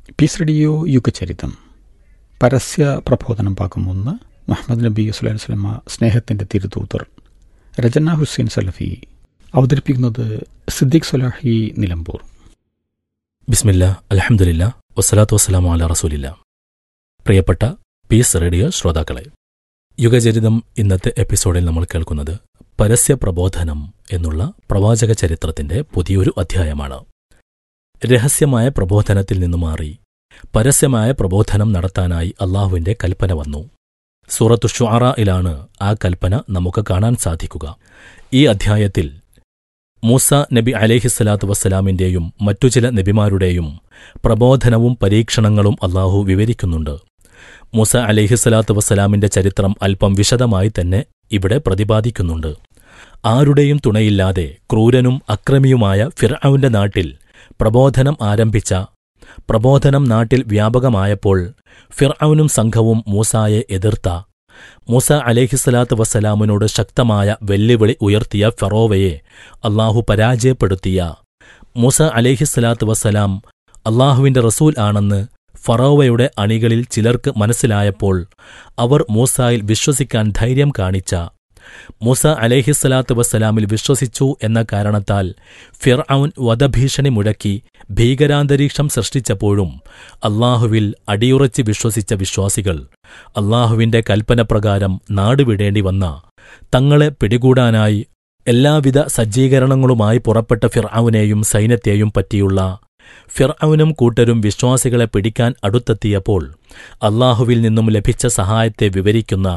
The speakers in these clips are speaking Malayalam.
പീസ് റേഡിയോ യുഗചരിതം പരസ്യ പ്രബോധനം ഭാഗം ഒന്ന് മുഹമ്മദ് നബി വസ്ലാം സ്വലമ സ്നേഹത്തിൻ്റെ തിരുതൂതർ രചന ഹുസൈൻ സലഫി അവതരിപ്പിക്കുന്നത് സിദ്ദീഖ് സൊലാഹി നിലമ്പൂർ ബിസ്മില്ല അലഹമുല്ല വസ്സലാത്തു വസ്സലാമു അല റസൂലില്ല പ്രിയപ്പെട്ട പീസ് റേഡിയോ ശ്രോതാക്കളെ യുഗചരിതം ഇന്നത്തെ എപ്പിസോഡിൽ നമ്മൾ കേൾക്കുന്നത് പരസ്യ പ്രബോധനം എന്നുള്ള പ്രവാചക ചരിത്രത്തിന്റെ പുതിയൊരു അധ്യായമാണ് രഹസ്യമായ പ്രബോധനത്തിൽ നിന്നു മാറി പരസ്യമായ പ്രബോധനം നടത്താനായി അള്ളാഹുവിന്റെ കൽപ്പന വന്നു സൂറത്തു ഷുആറയിലാണ് ആ കൽപ്പന നമുക്ക് കാണാൻ സാധിക്കുക ഈ അധ്യായത്തിൽ മൂസ നബി അലേഹിസ്സലാത്തു വസ്സലാമിന്റെയും മറ്റു ചില നബിമാരുടെയും പ്രബോധനവും പരീക്ഷണങ്ങളും അള്ളാഹു വിവരിക്കുന്നുണ്ട് മൂസ അലേഹിസ്സലാത്തു വസ്സലാമിന്റെ ചരിത്രം അല്പം വിശദമായി തന്നെ ഇവിടെ പ്രതിപാദിക്കുന്നുണ്ട് ആരുടെയും തുണയില്ലാതെ ക്രൂരനും അക്രമിയുമായ ഫിർഔന്റെ നാട്ടിൽ പ്രബോധനം ആരംഭിച്ച പ്രബോധനം നാട്ടിൽ വ്യാപകമായപ്പോൾ ഫിർഔനും സംഘവും മൂസായെ എതിർത്ത മൂസ അലേഹിസ്സലാത്തു വസ്സലാമിനോട് ശക്തമായ വെല്ലുവിളി ഉയർത്തിയ ഫറോവയെ അള്ളാഹു പരാജയപ്പെടുത്തിയ മൂസ അലേഹിസ്സലാത്തു വസ്സലാം അള്ളാഹുവിന്റെ റസൂൽ ആണെന്ന് ഫറോവയുടെ അണികളിൽ ചിലർക്ക് മനസ്സിലായപ്പോൾ അവർ മൂസായിൽ വിശ്വസിക്കാൻ ധൈര്യം കാണിച്ച മൂസ അലേഹിസ്സലാത്തു വസ്സലാമിൽ വിശ്വസിച്ചു എന്ന കാരണത്താൽ ഫിർഔൻ വധഭീഷണി മുഴക്കി ഭീകരാന്തരീക്ഷം സൃഷ്ടിച്ചപ്പോഴും അള്ളാഹുവിൽ അടിയുറച്ച് വിശ്വസിച്ച വിശ്വാസികൾ അള്ളാഹുവിന്റെ കൽപ്പനപ്രകാരം നാടുവിടേണ്ടി വന്ന തങ്ങളെ പിടികൂടാനായി എല്ലാവിധ സജ്ജീകരണങ്ങളുമായി പുറപ്പെട്ട ഫിർഔനെയും സൈന്യത്തെയും പറ്റിയുള്ള ഫിർഔനും കൂട്ടരും വിശ്വാസികളെ പിടിക്കാൻ അടുത്തെത്തിയപ്പോൾ അള്ളാഹുവിൽ നിന്നും ലഭിച്ച സഹായത്തെ വിവരിക്കുന്ന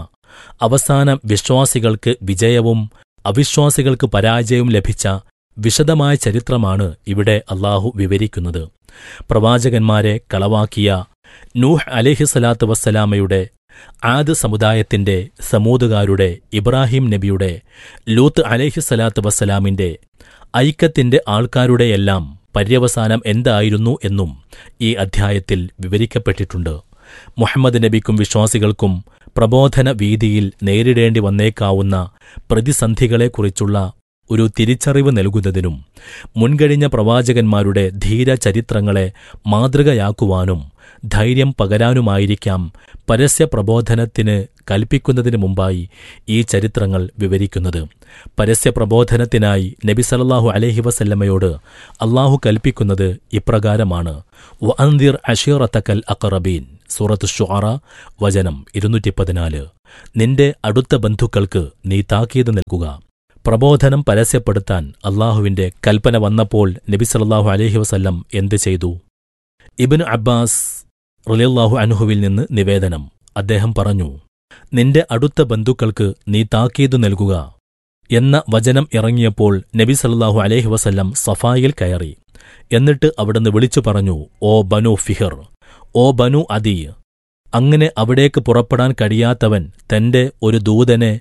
അവസാന വിശ്വാസികൾക്ക് വിജയവും അവിശ്വാസികൾക്ക് പരാജയവും ലഭിച്ച വിശദമായ ചരിത്രമാണ് ഇവിടെ അള്ളാഹു വിവരിക്കുന്നത് പ്രവാചകന്മാരെ കളവാക്കിയ നൂഹ് അലേഹിസലാത്തു വസ്സലാമയുടെ ആദ് സമുദായത്തിന്റെ സമൂതുകാരുടെ ഇബ്രാഹിം നബിയുടെ ലൂത്ത് അലേഹിസലാത്തു വസ്സലാമിന്റെ ഐക്യത്തിന്റെ ആൾക്കാരുടെയെല്ലാം പര്യവസാനം എന്തായിരുന്നു എന്നും ഈ അധ്യായത്തിൽ വിവരിക്കപ്പെട്ടിട്ടുണ്ട് മുഹമ്മദ് നബിക്കും വിശ്വാസികൾക്കും പ്രബോധന വീതിയിൽ നേരിടേണ്ടി വന്നേക്കാവുന്ന പ്രതിസന്ധികളെക്കുറിച്ചുള്ള ഒരു തിരിച്ചറിവ് നൽകുന്നതിനും മുൻകഴിഞ്ഞ പ്രവാചകന്മാരുടെ ധീരചരിത്രങ്ങളെ മാതൃകയാക്കുവാനും ധൈര്യം പകരാനുമായിരിക്കാം പരസ്യ പ്രബോധനത്തിന് കൽപ്പിക്കുന്നതിന് മുമ്പായി ഈ ചരിത്രങ്ങൾ വിവരിക്കുന്നത് പരസ്യ പ്രബോധനത്തിനായി നബി സല്ലല്ലാഹു അലൈഹി വസല്ലമയോട് അള്ളാഹു കൽപ്പിക്കുന്നത് ഇപ്രകാരമാണ് വഅന്തിർ അഷീറത്തക്കൽ അഖറബീൻ സൂറത്ത് ഷുആറ വചനം ഇരുന്നൂറ്റി പതിനാല് നിന്റെ അടുത്ത ബന്ധുക്കൾക്ക് നീ താക്കീത് നൽകുക പ്രബോധനം പരസ്യപ്പെടുത്താൻ അള്ളാഹുവിന്റെ കൽപ്പന വന്നപ്പോൾ നബി സല്ലല്ലാഹു അലൈഹി വസല്ലം എന്ത് ചെയ്തു ഇബിൻ അബ്ബാസ് റലിയല്ലാഹു അൻഹുവിൽ നിന്ന് നിവേദനം അദ്ദേഹം പറഞ്ഞു നിന്റെ അടുത്ത ബന്ധുക്കൾക്ക് നീ താക്കീത് നൽകുക എന്ന വചനം ഇറങ്ങിയപ്പോൾ നബി സല്ലല്ലാഹു അലൈഹി വസല്ലം സഫായിൽ കയറി എന്നിട്ട് അവിടുന്ന് വിളിച്ചു പറഞ്ഞു ഓ ബനു ഫിഹർ ഓ ബനു അദി അങ്ങനെ അവിടേക്ക് പുറപ്പെടാൻ കഴിയാത്തവൻ തന്റെ ഒരു ദൂതനെ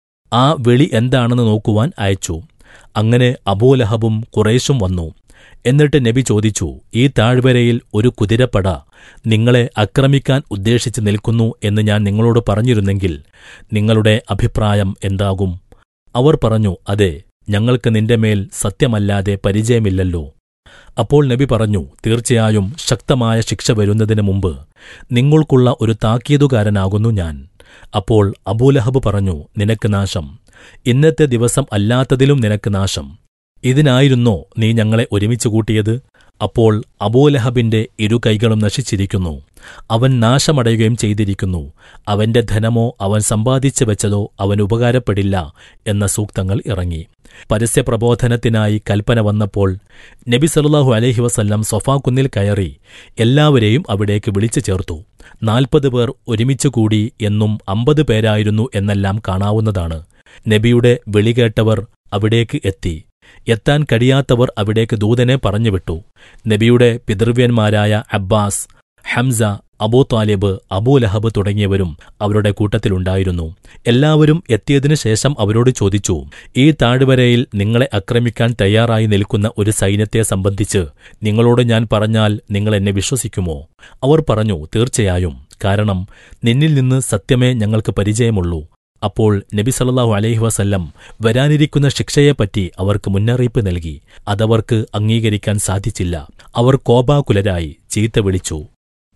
ആ വിളി എന്താണെന്ന് നോക്കുവാൻ അയച്ചു അങ്ങനെ അബൂലഹബും കുറേശും വന്നു എന്നിട്ട് നബി ചോദിച്ചു ഈ താഴ്വരയിൽ ഒരു കുതിരപ്പട നിങ്ങളെ ആക്രമിക്കാൻ ഉദ്ദേശിച്ച് നിൽക്കുന്നു എന്ന് ഞാൻ നിങ്ങളോട് പറഞ്ഞിരുന്നെങ്കിൽ നിങ്ങളുടെ അഭിപ്രായം എന്താകും അവർ പറഞ്ഞു അതെ ഞങ്ങൾക്ക് നിന്റെ മേൽ സത്യമല്ലാതെ പരിചയമില്ലല്ലോ അപ്പോൾ നബി പറഞ്ഞു തീർച്ചയായും ശക്തമായ ശിക്ഷ വരുന്നതിന് മുമ്പ് നിങ്ങൾക്കുള്ള ഒരു താക്കീതുകാരനാകുന്നു ഞാൻ അപ്പോൾ അബൂലഹബ് പറഞ്ഞു നിനക്ക് നാശം ഇന്നത്തെ ദിവസം അല്ലാത്തതിലും നിനക്ക് നാശം ഇതിനായിരുന്നോ നീ ഞങ്ങളെ ഒരുമിച്ച് കൂട്ടിയത് അപ്പോൾ അബൂലഹബിന്റെ ഇരു കൈകളും നശിച്ചിരിക്കുന്നു അവൻ നാശമടയുകയും ചെയ്തിരിക്കുന്നു അവന്റെ ധനമോ അവൻ സമ്പാദിച്ചു വെച്ചതോ അവൻ ഉപകാരപ്പെടില്ല എന്ന സൂക്തങ്ങൾ ഇറങ്ങി പരസ്യപ്രബോധനത്തിനായി കൽപ്പന വന്നപ്പോൾ നബി സല്ലല്ലാഹു അലൈഹി വസല്ലം സൊഫാക്കുന്നിൽ കയറി എല്ലാവരെയും അവിടേക്ക് വിളിച്ചു ചേർത്തു നാൽപ്പത് പേർ ഒരുമിച്ചുകൂടി എന്നും അമ്പത് പേരായിരുന്നു എന്നെല്ലാം കാണാവുന്നതാണ് നബിയുടെ വിളികേട്ടവർ അവിടേക്ക് എത്തി എത്താൻ കഴിയാത്തവർ അവിടേക്ക് ദൂതനെ പറഞ്ഞുവിട്ടു നബിയുടെ പിതൃവ്യന്മാരായ Abbas Hamza Abu Talib Abu Lahab തുടങ്ങിയവരും അവരുടെ കൂട്ടത്തിലുണ്ടായിരുന്നു എല്ലാവരും എത്തിയതിനു ശേഷം അവരോട് ചോദിച്ചു ഈ താഴ്വരയിൽ നിങ്ങളെ ആക്രമിക്കാൻ തയ്യാറായി നിൽക്കുന്ന ഒരു സൈന്യത്തെ സംബന്ധിച്ച് നിങ്ങളോട് ഞാൻ പറഞ്ഞാൽ നിങ്ങൾ എന്നെ വിശ്വസിക്കുമോ അവർ പറഞ്ഞു തീർച്ചയായും കാരണം നിന്നിൽ നിന്ന് സത്യമേ ഞങ്ങൾക്ക് പരിചയമുള്ളൂ അപ്പോൾ നബി സല്ലല്ലാഹു അലൈഹി വസല്ലം വരാനിരിക്കുന്ന ശിക്ഷയെപ്പറ്റി അവർക്ക് മുന്നറിയിപ്പ് നൽകി അതവർക്ക് അംഗീകരിക്കാൻ സാധിച്ചില്ല അവർ കോപാകുലരായി ചീത്ത വിളിച്ചു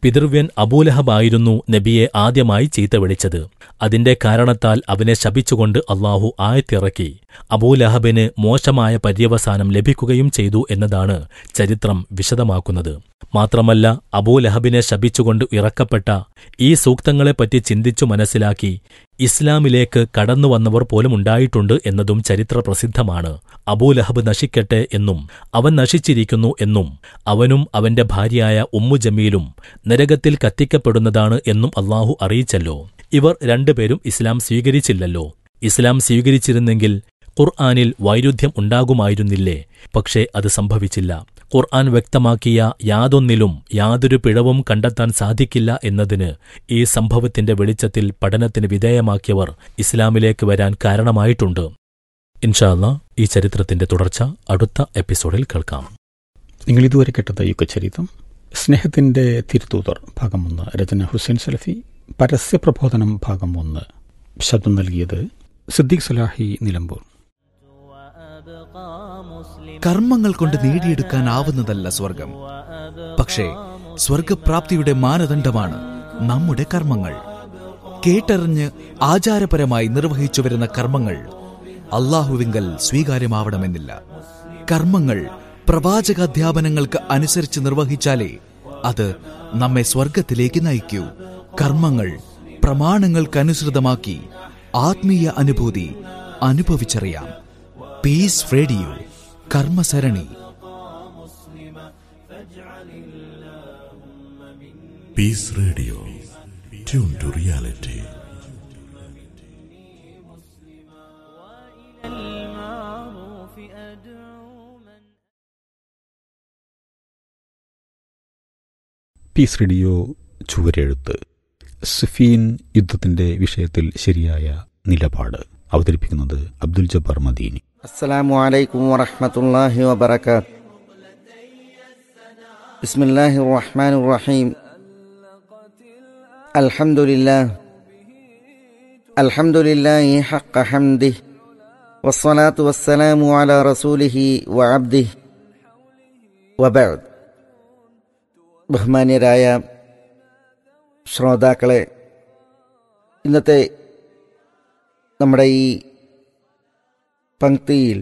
പിതൃവ്യൻ അബൂലഹബായിരുന്നു നബിയെ ആദ്യമായി ചീത്ത വിളിച്ചത് അതിന്റെ കാരണത്താൽ അവനെ ശപിച്ചുകൊണ്ട് അള്ളാഹു ആയത്തിറക്കി അബൂലഹബിന് മോശമായ പര്യവസാനം ലഭിക്കുകയും ചെയ്തു എന്നതാണ് ചരിത്രം വിശദമാക്കുന്നത് മാത്രമല്ല അബൂലഹബിനെ ശപിച്ചുകൊണ്ട് ഇറക്കപ്പെട്ട ഈ സൂക്തങ്ങളെപ്പറ്റി ചിന്തിച്ചു മനസ്സിലാക്കി ഇസ്ലാമിലേക്ക് കടന്നുവന്നവർ പോലും ഉണ്ടായിട്ടുണ്ട് എന്നതും ചരിത്ര പ്രസിദ്ധമാണ് അബൂലഹബ് നശിക്കട്ടെ എന്നും അവൻ നശിച്ചിരിക്കുന്നു എന്നും അവനും അവന്റെ ഭാര്യയായ ഉമ്മു ജമീലും നരകത്തിൽ കത്തിക്കപ്പെടുന്നതാണ് എന്നും അള്ളാഹു അറിയിച്ചല്ലോ ഇവർ രണ്ടുപേരും ഇസ്ലാം സ്വീകരിച്ചില്ലല്ലോ ഇസ്ലാം സ്വീകരിച്ചിരുന്നെങ്കിൽ ഖുർആാനിൽ വൈരുദ്ധ്യം ഉണ്ടാകുമായിരുന്നില്ലേ പക്ഷേ അത് സംഭവിച്ചില്ല ഖുർആൻ വ്യക്തമാക്കിയ യാതൊന്നിലും യാതൊരു പിഴവും കണ്ടെത്താൻ സാധിക്കില്ല എന്നതിന് ഈ സംഭവത്തിന്റെ വെളിച്ചത്തിൽ പഠനത്തിന് വിധേയമാക്കിയവർ ഇസ്ലാമിലേക്ക് വരാൻ കാരണമായിട്ടുണ്ട് ഇൻഷാല്ല ഈ ചരിത്രത്തിന്റെ തുടർച്ച അടുത്ത എപ്പിസോഡിൽ കേൾക്കാം നിങ്ങൾ ഇതുവരെ കേട്ടത് യുഗചരിതം സ്നേഹത്തിന്റെ തിരുത്തൂതർ ഭാഗം ഒന്ന് രചന ഹുസൈൻ സലഫി പരസ്യപ്രബോധനം ഭാഗം ഒന്ന് ശബ്ദം നൽകിയത് സിദ്ദീഖ് സലാഹി നിലമ്പൂർ കർമ്മങ്ങൾ കൊണ്ട് നേടിയെടുക്കാനാവുന്നതല്ല സ്വർഗം പക്ഷേ സ്വർഗപ്രാപ്തിയുടെ മാനദണ്ഡമാണ് നമ്മുടെ കർമ്മങ്ങൾ കേട്ടറിഞ്ഞ് ആചാരപരമായി നിർവഹിച്ചു വരുന്ന കർമ്മങ്ങൾ അള്ളാഹുവിങ്കൽ സ്വീകാര്യമാവണമെന്നില്ല കർമ്മങ്ങൾ പ്രവാചകാധ്യാപനങ്ങൾക്ക് അനുസരിച്ച് നിർവഹിച്ചാലേ അത് നമ്മെ സ്വർഗത്തിലേക്ക് നയിക്കൂ കർമ്മങ്ങൾ പ്രമാണങ്ങൾക്കനുസൃതമാക്കി ആത്മീയ അനുഭൂതി അനുഭവിച്ചറിയാം പീസ് റേഡിയോ കർമ്മസരണി Peace Radio. Tune to reality. المعروف أدعو من peace radio ചുവരെഴുത്ത് സുഫീൻ യുദ്ധത്തിന്റെ വിഷയത്തിൽ ശരിയായ നിലപാട് അവതരിപ്പിക്കുന്നത് അബ്ദുൽ ജബ്ബാർ മദീനി السلام عليكم ورحمة الله وبركاته بسم الله الرحمن الرحيم الحمد لله الحمد لله حق حمده والصلاة والسلام على رسوله وعبده وبعد ബഹുമാന്യരായ ശ്രോതാക്കളെ ഇന്നത്തെ നമ്മുടെ ഈ പങ്ക്തിയിൽ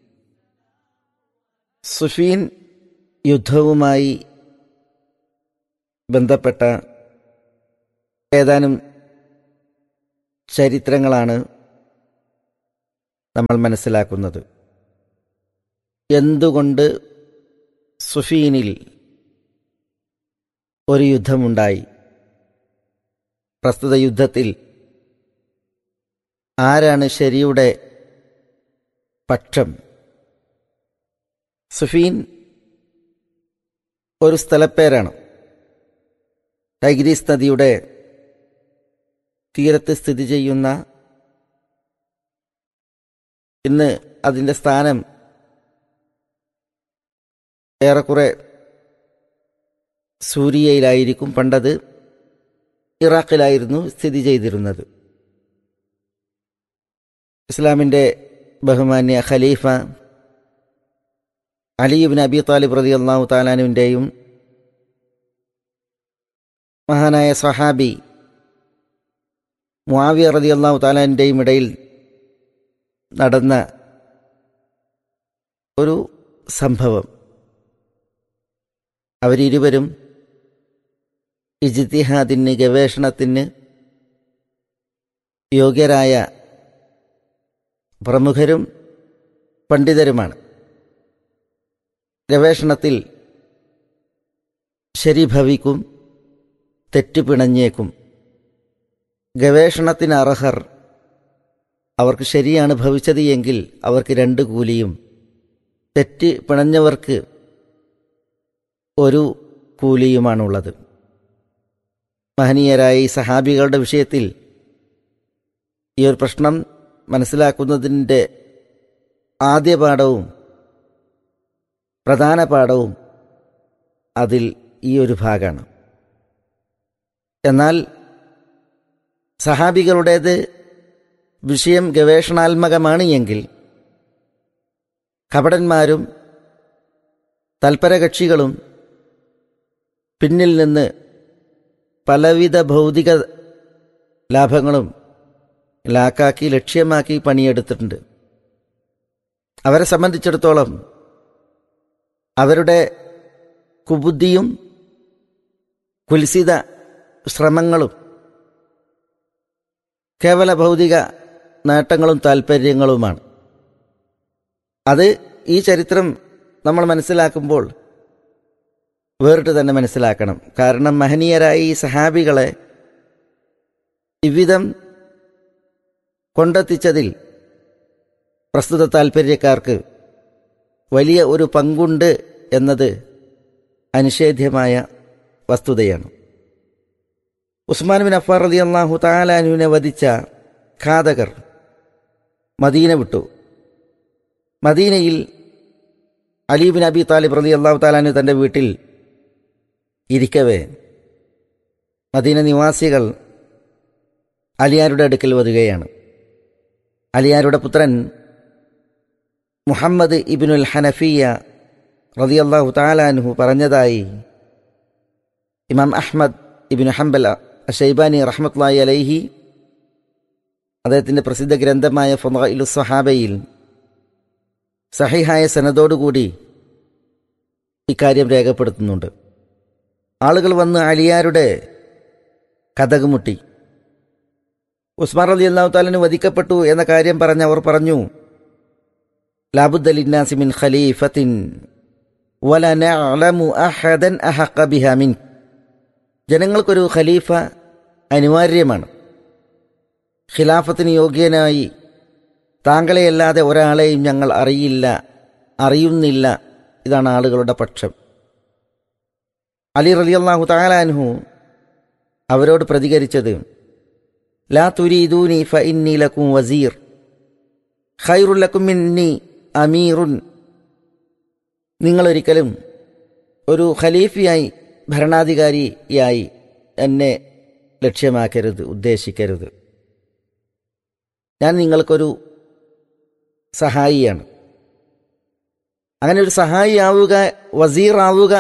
സുഫീൻ യുദ്ധവുമായി ബന്ധപ്പെട്ട ഏതാനും ചരിത്രങ്ങളാണ് നമ്മൾ മനസ്സിലാക്കുന്നത് എന്തുകൊണ്ട് സുഫീനിൽ ഒരു യുദ്ധമുണ്ടായി പ്രസ്തുത യുദ്ധത്തിൽ ആരാണ് ശരിയുടെ പക്ഷം സുഫീൻ ഒരു സ്ഥലപ്പേരാണ് ടൈഗ്രീസ് നദിയുടെ തീരത്ത് സ്ഥിതി ചെയ്യുന്ന ഇന്ന് അതിൻ്റെ സ്ഥാനം ഏറെക്കുറെ സൂര്യയിലായിരിക്കും പണ്ടത് ഇറാഖിലായിരുന്നു സ്ഥിതി ചെയ്തിരുന്നത് ഇസ്ലാമിൻ്റെ ബഹുമാന്യ ഖലീഫ അലിബിൻ അബി താലിബ് റതി അള്ളാഹു താലാനുവിൻ്റെയും മഹാനായ സഹാബി മുആവിയ റതി അള്ളാഹു താലാൻ്റെയും ഇടയിൽ നടന്ന ഒരു സംഭവം അവരിരുവരും ഇജ്തിഹാദിന് ഗവേഷണത്തിന് യോഗ്യരായ പ്രമുഖരും പണ്ഡിതരുമാണ് ഗവേഷണത്തിൽ ശരി ഭവിക്കും തെറ്റ് പിണഞ്ഞേക്കും ഗവേഷണത്തിന് അർഹർ അവർക്ക് ശരിയാണ് ഭവിച്ചത് എങ്കിൽ അവർക്ക് രണ്ട് കൂലിയും തെറ്റ് പിണഞ്ഞവർക്ക് ഒരു കൂലിയുമാണുള്ളത് മഹനീയരായ ഈ സഹാബികളുടെ വിഷയത്തിൽ ഈ ഒരു പ്രശ്നം മനസ്സിലാക്കുന്നതിൻ്റെ ആദ്യ പാഠവും പ്രധാന പാഠവും അതിൽ ഈ ഒരു ഭാഗമാണ് എന്നാൽ സഹാബികളുടേത് വിഷയം ഗവേഷണാത്മകമാണ് എങ്കിൽ കപടന്മാരും തൽപരകക്ഷികളും പിന്നിൽ നിന്ന് പലവിധ ഭൗതിക ലാഭങ്ങളും ലാക്കാക്കി ലക്ഷ്യമാക്കി പണിയെടുത്തിട്ടുണ്ട് അവരെ സംബന്ധിച്ചിടത്തോളം അവരുടെ കുബുദ്ധിയും കുൽസിത ശ്രമങ്ങളും കേവല ഭൗതിക നേട്ടങ്ങളും താൽപ്പര്യങ്ങളുമാണ് അത് ഈ ചരിത്രം നമ്മൾ മനസ്സിലാക്കുമ്പോൾ വേറിട്ട് തന്നെ മനസ്സിലാക്കണം കാരണം മഹനീയരായ ഈ സഹാബികളെ ഇவ்விധം കൊണ്ടെത്തിച്ചതിൽ പ്രസ്തുത താൽപ്പര്യക്കാർക്ക് വലിയ ഒരു പങ്കുണ്ട് എന്നത് അനിഷേധ്യമായ വസ്തുതയാണ് ഉസ്മാൻ ബിൻ അഫാർ അലി അള്ളാഹു താലാനുവിനെ വധിച്ച ഘാതകർ മദീന വിട്ടു മദീനയിൽ അലീബിൻ അബി താലിബ് റലി അള്ളാഹു താലാനു തൻ്റെ വീട്ടിൽ ഇരിക്കവേ മദീന നിവാസികൾ അലിയാരുടെ അടുക്കൽ വരികയാണ് അലിയാരുടെ പുത്രൻ മുഹമ്മദ് ഇബിനുൽ ഹനഫിയ റതിയല്ലാഹു താലാൻഹു പറഞ്ഞതായി Imam Ahmad ibn Hanbal Shaybani റഹ്മത്ലായി അലൈഹി അദ്ദേഹത്തിൻ്റെ പ്രസിദ്ധ ഗ്രന്ഥമായ ഫൊയിലു സഹാബയിൽ സഹിഹായ സനദോടുകൂടി ഇക്കാര്യം രേഖപ്പെടുത്തുന്നുണ്ട് ആളുകൾ വന്ന് അലിയാരുടെ കഥകുമുട്ടി ഉസ്മാൻ അലി അള്ളാഹു താലിന് വധിക്കപ്പെട്ടു എന്ന കാര്യം പറഞ്ഞ് അവർ പറഞ്ഞു ലാബുദ്ദലിന്നാസിമിൻ ഖലീഫത്തിൻ വല നഅലമു അഹദൻ അഹഖ ബിഹാ മിൻ ജനങ്ങൾക്കൊരു ഖലീഫ അനിവാര്യമാണ് ഖിലാഫത്തിന് യോഗ്യനായി താങ്കളെയല്ലാതെ ഒരാളെയും ഞങ്ങൾ അറിയില്ല അറിയുന്നില്ല ഇതാണ് ആളുകളുടെ പക്ഷം അലി റലിയല്ലാഹു താലാൻഹു അവരോട് പ്രതികരിച്ചത് ലാ തുരീദൂനി ഫ ഇന്നി ലക്കും വസീർ ഖൈറുല്ലക്കും മിന്നി അമീറുൻ നിങ്ങളൊരിക്കലും ഒരു ഖലീഫിയായി ഭരണാധികാരിയായി എന്നെ ലക്ഷ്യമാക്കരുത് ഉദ്ദേശിക്കരുത് ഞാൻ നിങ്ങൾക്കൊരു സഹായിയാണ് അങ്ങനെ ഒരു സഹായിയാവുക വസീറാവുക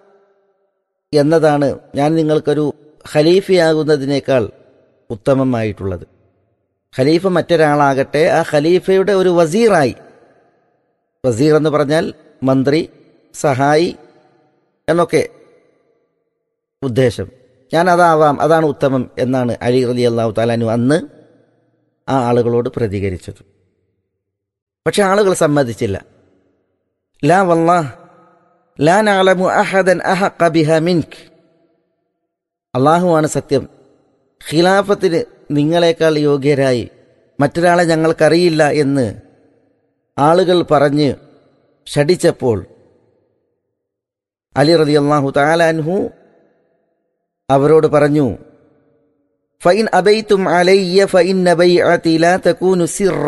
എന്നതാണ് ഞാൻ നിങ്ങൾക്കൊരു ഖലീഫയാകുന്നതിനേക്കാൾ ഉത്തമമായിട്ടുള്ളത് ഖലീഫ മറ്റൊരാളാകട്ടെ ആ ഖലീഫയുടെ ഒരു വസീറായി വസീർ എന്ന് പറഞ്ഞാൽ മന്ത്രി സഹായി എന്നൊക്കെ ഉദ്ദേശം ഞാൻ അതാവാം അതാണ് ഉത്തമം എന്നാണ് അലി റലി അള്ളാഹു താലാനു അന്ന് ആ ആളുകളോട് പ്രതികരിച്ചത് പക്ഷെ ആളുകൾ സമ്മതിച്ചില്ല ലാ വല്ലാ ലാ നഅലമു അഹദൻ അഹഖ ബിഹ മിൻക് അള്ളാഹുവാണ് സത്യം ഖിലാഫത്തിന് നിങ്ങളെക്കാൾ യോഗ്യരായി മറ്റൊരാളെ ഞങ്ങൾക്കറിയില്ല എന്ന് ആളുകൾ പറഞ്ഞ് ഷടിച്ചപ്പോൾ അലി റലി അള്ളാഹു താലാൻഹു അവരോട് പറഞ്ഞു ഫൈൻ അബൈത്തും അലയ്യ ഫൈൻ ബൈഅതി ലാ തകൂനു സിറ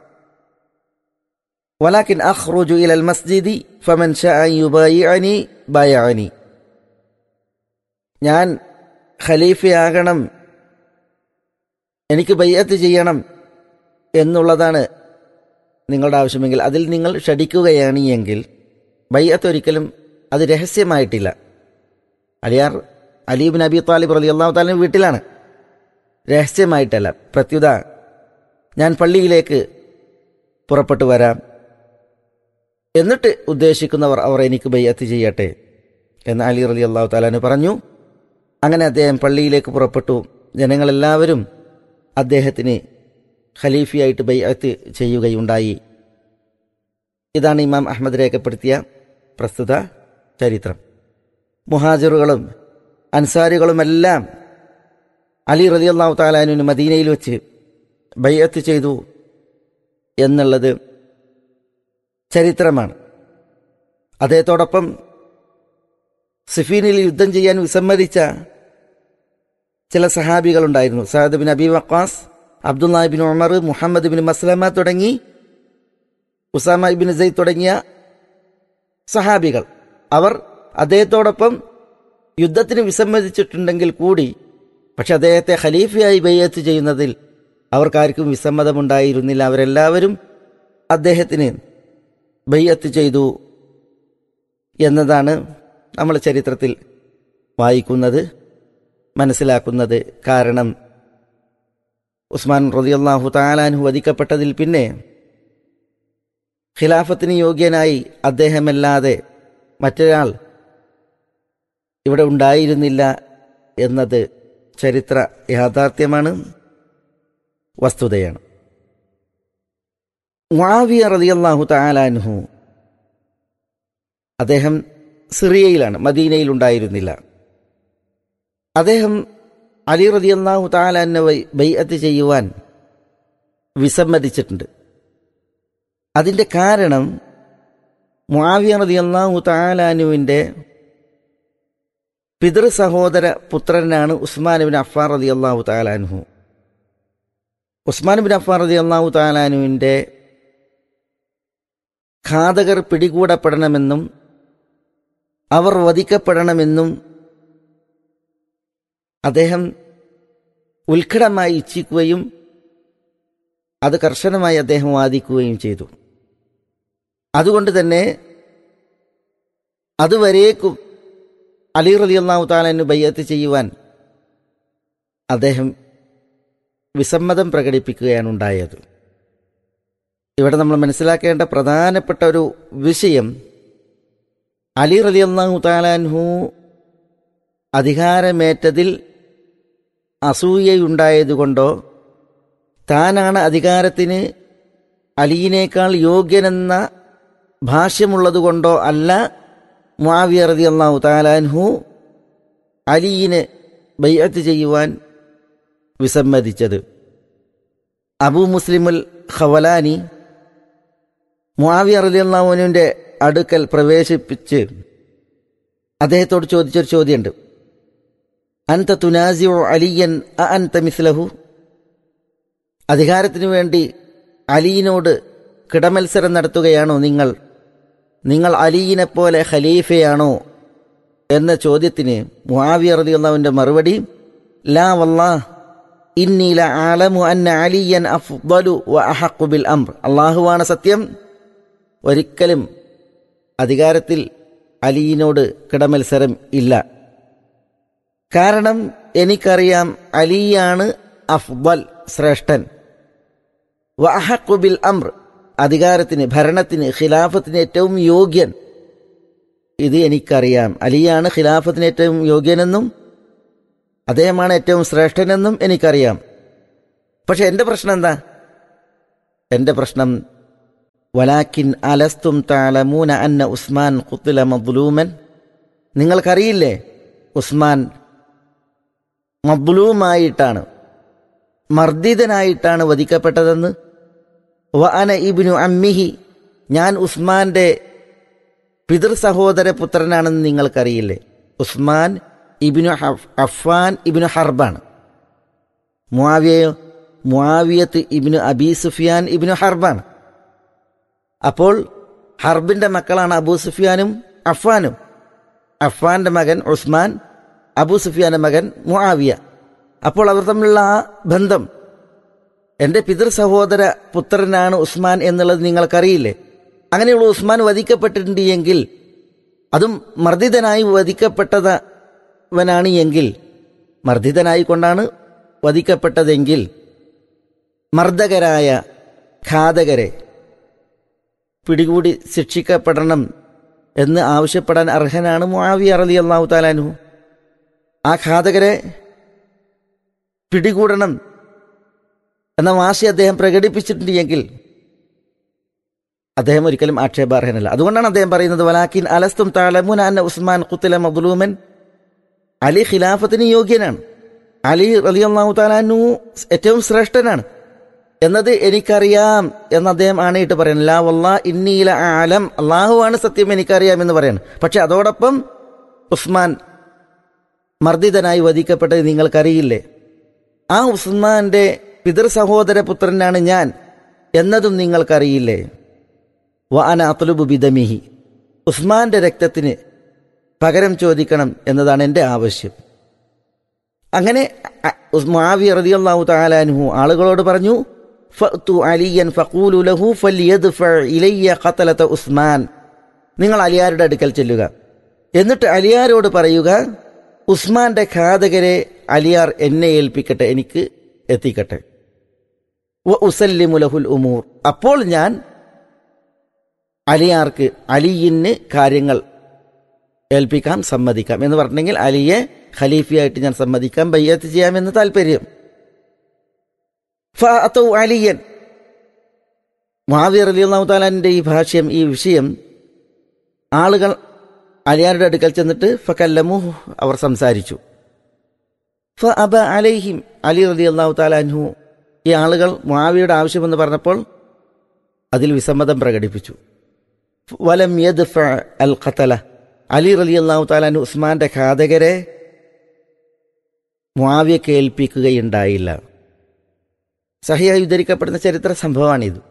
ولكن أخرج إلى المسجد فمن شاء أن يبايعني بايعني ഞാൻ ഖലീഫയാകണം എനിക്ക് ബയ്യത്ത് ചെയ്യണം എന്നുള്ളതാണ് നിങ്ങളുടെ ആവശ്യമെങ്കിൽ അതിൽ നിങ്ങൾ ഷടിക്കുകയാണ് എങ്കിൽ ബയ്യത്ത് ഒരിക്കലും അത് രഹസ്യമായിട്ടില്ല അലിയാർ അലീബിൻ അബി താലിബ് റലി അള്ളാഹു താലിന് വീട്ടിലാണ് രഹസ്യമായിട്ടല്ല പ്രത്യുത ഞാൻ പള്ളിയിലേക്ക് പുറപ്പെട്ടു വരാം എന്നിട്ട് ഉദ്ദേശിക്കുന്നവർ അവർ എനിക്ക് ബയ്യത്ത് ചെയ്യട്ടെ എന്ന് അലി റലി അള്ളാഹു താലാന് പറഞ്ഞു അങ്ങനെ അദ്ദേഹം പള്ളിയിലേക്ക് പുറപ്പെട്ടു ജനങ്ങളെല്ലാവരും അദ്ദേഹത്തിന് ഖലീഫിയായിട്ട് ബയ്യത്ത് ചെയ്യുകയുണ്ടായി ഇതാണ് ഇമാം അഹമ്മദ് രേഖപ്പെടുത്തിയ പ്രസ്തുത ചരിത്രം മുഹാജിറുകളും അൻസാരികളുമെല്ലാം അലി റലി അള്ളാഹു താലാനുവിന് മദീനയിൽ വെച്ച് ബയ്യത്ത് ചെയ്തു എന്നുള്ളത് ചരിത്രമാണ് അദ്ദേഹത്തോടൊപ്പം സിഫീനിൽ യുദ്ധം ചെയ്യാൻ വിസമ്മതിച്ച ചില സഹാബികളുണ്ടായിരുന്നു Saad bin Abi Waqqas Abdullah bin Umar Muhammad bin Maslama തുടങ്ങി ഉസാമ ബിൻ സെയ്ദ് തുടങ്ങിയ സഹാബികൾ അവർ അദ്ദേഹത്തോടൊപ്പം യുദ്ധത്തിന് വിസമ്മതിച്ചിട്ടുണ്ടെങ്കിൽ കൂടി പക്ഷെ അദ്ദേഹത്തെ ഖലീഫയായി ബയ്യത്ത് ചെയ്യുന്നതിൽ അവർക്കാർക്കും വിസമ്മതമുണ്ടായിരുന്നില്ല അവരെല്ലാവരും അദ്ദേഹത്തിന് ബയ്യത്ത് ചെയ്തു എന്നതാണ് നമ്മൾ ചരിത്രത്തിൽ വായിക്കുന്നത് മനസ്സിലാക്കുന്നത് കാരണം ഉസ്മാൻ റതിയല്ലാഹു താലാൻഹു വധിക്കപ്പെട്ടതിൽ പിന്നെ ഖിലാഫത്തിന് യോഗ്യനായി അദ്ദേഹമല്ലാതെ മറ്റൊരാൾ ഇവിടെ ഉണ്ടായിരുന്നില്ല എന്നത് ചരിത്ര യാഥാർത്ഥ്യമാണ് വസ്തുതയാണ് മുആവിയ റളിയല്ലാഹു തആലാൻഹു അദ്ദേഹം സിറിയയിലാണ് മദീനയിൽ ഉണ്ടായിരുന്നില്ല അദ്ദേഹം അലി റളിയല്ലാഹു തആലാനെ ബൈഅത്ത് ചെയ്യുവാൻ വിസമ്മതിച്ചിട്ടുണ്ട് അതിൻ്റെ കാരണം മുആവിയ റളിയല്ലാഹു തആലാനുവിൻ്റെ പിതൃ സഹോദര പുത്രനാണ് ഉസ്മാൻ ബിൻ അഫ്ഫാർ റളിയല്ലാഹു തആലാൻഹു ഉസ്മാൻ ബിൻ അഫ്ഫാർ റളിയല്ലാഹു തആലാനുവിൻ്റെ ഘാതകർ പിടികൂടപ്പെടണമെന്നും അവർ വധിക്കപ്പെടണമെന്നും അദ്ദേഹം ഉത്കടമായി ഇച്ഛിക്കുകയും അത് കർശനമായി അദ്ദേഹം വാദിക്കുകയും ചെയ്തു അതുകൊണ്ട് തന്നെ അതുവരേക്കും അലി റലി അള്ളാഹു താലന് ബയ്യത്ത് ചെയ്യുവാൻ അദ്ദേഹം വിസമ്മതം പ്രകടിപ്പിക്കുകയാണ് ഉണ്ടായത് ഇവിടെ നമ്മൾ മനസ്സിലാക്കേണ്ട പ്രധാനപ്പെട്ട ഒരു വിഷയം അലി റലി അള്ളാഹു താലാൻഹു അധികാരമേറ്റതിൽ അസൂയയുണ്ടായതുകൊണ്ടോ താനാണ് അധികാരത്തിന് അലിയിനേക്കാൾ യോഗ്യനെന്ന ഭാഷ്യമുള്ളതുകൊണ്ടോ അല്ല മുആവിയ റതി അള്ളാഹു താലാൻഹു അലിയിന് ബയ്യത്ത് ചെയ്യുവാൻ വിസമ്മതിച്ചത് അബൂ മുസ്ലിമുൽ ഖവലാനി മുആവിയ റതി അള്ളാഹുവിൻ്റെ അടുക്കൽ പ്രവേശിപ്പിച്ച് അദ്ദേഹത്തോട് ചോദിച്ചൊരു ചോദ്യമുണ്ട് അൻത തുനാസിയോ അലിയൻ അ അൻത മിസ്ലഹു അധികാരത്തിനു വേണ്ടി അലിയിനോട് കിടമത്സരം നടത്തുകയാണോ നിങ്ങൾ നിങ്ങൾ അലീനെ പോലെ ഖലീഫയാണോ എന്ന ചോദ്യത്തിന് മുആവിയ റളിയല്ലാഹുവിന്റെ മറുപടി ലാ വല്ലാ ഇന്നീല ആലമു അന്ന അലിയൻ അഫ്ദലു വ അഹഖു ബിൽ അംർ അള്ളാഹുവാണ് സത്യം ഒരിക്കലും അധികാരത്തിൽ അലിയിനോട് കിടമത്സരം ഇല്ല കാരണം എനിക്കറിയാം അലിയാണ് അഫ്ദൽ ശ്രേഷ്ഠൻ വ അഹഖു ബിൽ അംർ അധികാരത്തിന് ഭരണത്തിന് ഖിലാഫത്തിന് ഏറ്റവും യോഗ്യൻ ഇത് എനിക്കറിയാം അലിയാണ് ഖിലാഫത്തിന് ഏറ്റവും യോഗ്യനെന്നും അദ്ദേഹമാണ് ഏറ്റവും ശ്രേഷ്ഠനെന്നും എനിക്കറിയാം പക്ഷെ എൻ്റെ പ്രശ്നം എന്താ എൻ്റെ പ്രശ്നം വലാക്കിൻ അലസ്തും താലമൂന അന്ന ഉസ്മാൻ കുത്തുല മദ്ലൂമൻ നിങ്ങൾക്കറിയില്ലേ ഉസ്മാൻ മദ്ലൂമായിട്ടാണ് മർദ്ദിതനായിട്ടാണ് വധിക്കപ്പെട്ടതെന്ന് വ അന ഇബിനു അമ്മിഹി ഞാൻ ഉസ്മാന്റെ പിതൃ സഹോദര പുത്രനാണെന്ന് നിങ്ങൾക്കറിയില്ലേ ഉസ്മാൻ ഇബിനു അഫ്ഫാൻ ഇബിനു ഹർബാണ് മുആവിയയോ മുആവിയത്ത് ഇബിനു അബി സുഫിയാൻ ഇബിനു ഹർബാണ് അപ്പോൾ ഹർബിന്റെ മക്കളാണ് അബൂ സുഫിയാനും അഫ്ഫാനും അഫ്ഫാന്റെ മകൻ ഉസ്മാൻ അബൂ സുഫിയാന്റെ മകൻ മുആവിയ അപ്പോൾ അവർ തമ്മിലുള്ള ആ ബന്ധം എൻ്റെ പിതൃ സഹോദര പുത്രനാണ് ഉസ്മാൻ എന്നുള്ളത് നിങ്ങൾക്കറിയില്ലേ അങ്ങനെയുള്ള ഉസ്മാൻ വധിക്കപ്പെട്ടിട്ടുണ്ട് എങ്കിൽ അതും മർദ്ദിതനായി വധിക്കപ്പെട്ടവനാണ് എങ്കിൽ മർദ്ദിതനായി കൊണ്ടാണ് വധിക്കപ്പെട്ടതെങ്കിൽ മർദ്ദകരായ ഘാതകരെ പിടികൂടി ശിക്ഷിക്കപ്പെടണം എന്ന് ആവശ്യപ്പെടാൻ അർഹനാണ് മുആവിയ റളി അള്ളാഹു താലാനു ആ ഘാതകരെ പിടികൂടണം എന്ന വാശി അദ്ദേഹം പ്രകടിപ്പിച്ചിട്ടുണ്ട് എങ്കിൽ അദ്ദേഹം ഒരിക്കലും ആക്ഷേപാർഹനല്ല അതുകൊണ്ടാണ് അദ്ദേഹം പറയുന്നത് വലാക്കിൻ അലസ്തും താലമുൻ അന്ന ഉസ്മാൻ കുത്തല മദ്ലൂമൻ അലി ഖിലാഫത്തിന് യോഗ്യനാണ് അലി റലി അള്ളാഹു താലാനു ഏറ്റവും ശ്രേഷ്ഠനാണ് എന്നത് എനിക്കറിയാം എന്ന് അദ്ദേഹം ആണയിട്ട് പറയുന്നു ലാ വല്ലാ ഇന്നീല ആലം അള്ളാഹുവാണ് സത്യം എനിക്കറിയാം എന്ന് പറയണം പക്ഷെ അതോടൊപ്പം ഉസ്മാൻ മർദ്ദിതനായി വധിക്കപ്പെട്ടത് നിങ്ങൾക്കറിയില്ലേ ആ ഉസ്മാന്റെ പിതൃ സഹോദര പുത്രനാണ് ഞാൻ എന്നതും നിങ്ങൾക്കറിയില്ലേ വാന അത്ലുബു ബിദമിഹി ഉസ്മാന്റെ രക്തത്തിന് പകരം ചോദിക്കണം എന്നതാണ് എൻ്റെ ആവശ്യം അങ്ങനെ മാവി റളിയല്ലാഹു തആലാൻഹു ആളുകളോട് പറഞ്ഞു ഫഅ്തു അലിയൻ ഫഖൂലു ലഹു ഫല്യദ്ഫഅ ഇലയ്യ ഖതലത ഉസ്മാൻ നിങ്ങൾ അലിയാരുടെ അടുക്കൽ ചെല്ലുക എന്നിട്ട് അലിയാരോട് പറയുക ഉസ്മാന്റെ ഘാതകരെ അലിയാർ എന്നെ ഏൽപ്പിക്കട്ടെ എനിക്ക് എത്തിക്കട്ടെ വ ഉസല്ലിമുലഹുൽ ഉമൂർ അപ്പോൾ ഞാൻ അലിയാർക്ക് അലിയിന് കാര്യങ്ങൾ ഏൽപ്പിക്കാം സമ്മതിക്കാം എന്ന് പറഞ്ഞെങ്കിൽ അലിയെ ഖലീഫയായിട്ട് ഞാൻ സമ്മതിക്കാം ബയ്യത്ത് ചെയ്യാമെന്ന് താല്പര്യം ഫഅതൗ അലിയൻ മുആവിയ റളിയല്ലാഹു തആലാന്റെ ഈ ഭാഷ്യം ഈ വിഷയം ആളുകൾ അലിയാരുടെ അടുക്കൽ ചെന്നിട്ട് ഫകല്ലമു അവർ സംസാരിച്ചു ഫഅബ അലൈഹിം അലി റളിയല്ലാഹു തആല അൻഹു ഈ ആളുകൾ മുആവിയുടെ ആവശ്യമെന്ന് പറഞ്ഞപ്പോൾ അതിൽ വിസമ്മതം പ്രകടിപ്പിച്ചു വലം യദ്ഫ അൽ ഖതല അലി റളിയല്ലാഹു തആല അൻഹു ഉസ്മാന്റെ ഘാതകരെ മുആവിയക്ക് ഏൽപ്പിക്കുകയുണ്ടായില്ല സഹിയായി ഉദ്ധരിക്കപ്പെടുന്ന ചരിത്ര സംഭവമാണിത്